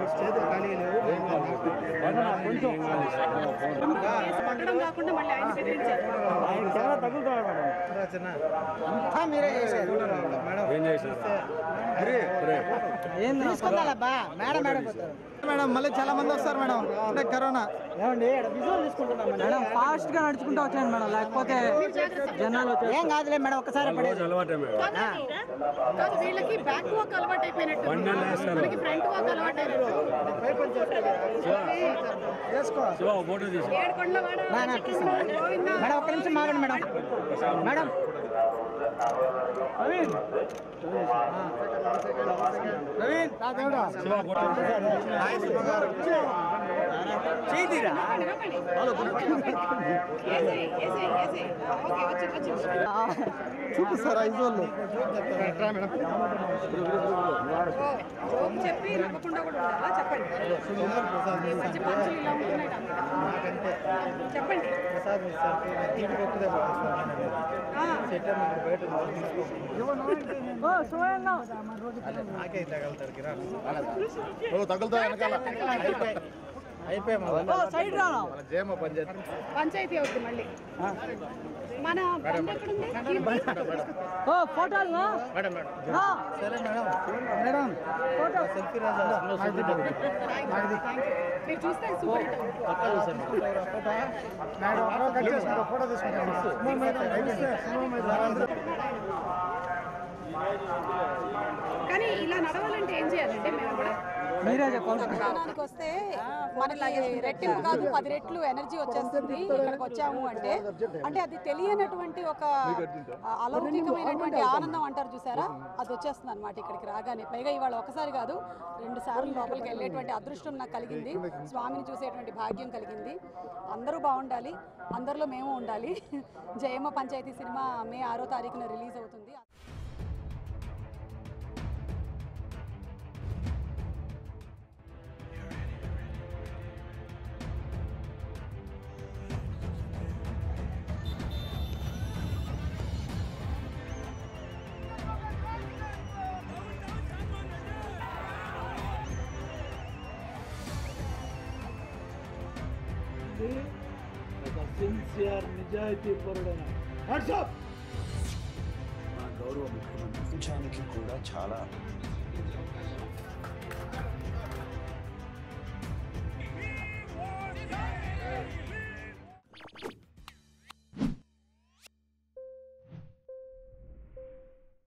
చేతులు ఖాళీ లేవు కొట్టడం కాకుండా మళ్ళీ ఆయన బెదిరించారు రచన అంతా మీరే చేశారు మేడం ఏం చేశారు తీసుకుందాలబ్బా మేడం మేడం మేడం మళ్ళీ చాలా మంది వస్తారు మేడం అంటే కరోనా ఏమండి విజువల్ తీసుకుంటున్నాం మేడం ఫాస్ట్ గా నడుచుకుంటూ వచ్చాను మేడం లేకపోతే జనాలు వచ్చారు ఏం కాదులే మేడం ఒకసారి రోజు అలవాటే మేడం కాదు వీళ్ళకి బ్యాక్ వాక్ అలవాటు అయిపోయినట్టు బండిలు వేస్తారు. మనకి ఫ్రంట్ వాక్ అలవాటు అయినట్టు చేసుకో శివ ఒక ఫోటో తీసి ఏడుకొండల వాడ నా, నా, తీసుకోండి. గోవిందా. మేడం ఒక్క నిమిషం ఆగండి మేడం మేడం నవీన్ నా దేవుడా శివ ఫోటో చేయిరా నిలబడి. ఏసేయ్, ఏసేయ్, ఏసేయ్. ఓకే, వచ్చింది, వచ్చింది. చూపిస్తారా ఇజోళ్ళు ఓ, జోక్ చెప్పి నవ్వకుండా కూడా ఉండాలా చెప్పండి ఈ మధ్య పంచులు ఇలా ఉంటున్నాయి నాకు. చెప్పండి ఆ, నాకే తగలుతారు కిరాణా తగులుతా వెనకాల అయిపోయాయి సైడ్ రానా జేమ పంచాయతీ పంచాయతీ అవుతుంది మళ్ళీ మన బండి ఎక్కడుంది కీర్తి. ఓ ఫోటోలు మేడం మేడం సరే మేడం మేడం ఫోటో సెల్ఫీ రాజా Thank you, thank you. మీరు చూస్తే సూపర్ హిట్ అవుతుంది. మేడం కట్ చేసుకుంటా ఫోటో తీసుకుంటాం కానీ ఇలా నడవాలంటే ఏం చేయాలంటే మేము కూడా మీరే చెప్పండి ధ్యానానికి వస్తే మనకి రెట్టింపు కాదు పది రెట్లు ఎనర్జీ వచ్చేస్తుంది ఇక్కడికి వచ్చాము అంటే అంటే అది తెలియనటువంటి ఒక ఆ, అలౌకికమైనటువంటి ఆనందం అంటారు చూసారా అది వచ్చేస్తుంది అనమాట ఇక్కడికి రాగానే పైగా ఇవాళ ఒకసారి కాదు రెండు సార్లు లోపలికి వెళ్ళేటువంటి అదృష్టం నాకు కలిగింది స్వామిని చూసేటువంటి భాగ్యం కలిగింది అందరూ బాగుండాలి అందరిలో మేము ఉండాలి జయమ్మ పంచాయతీ సినిమా మే ఆరో తారీఖున రిలీజ్ అవుతుంది ప్రపంచానికి కూడా చాలా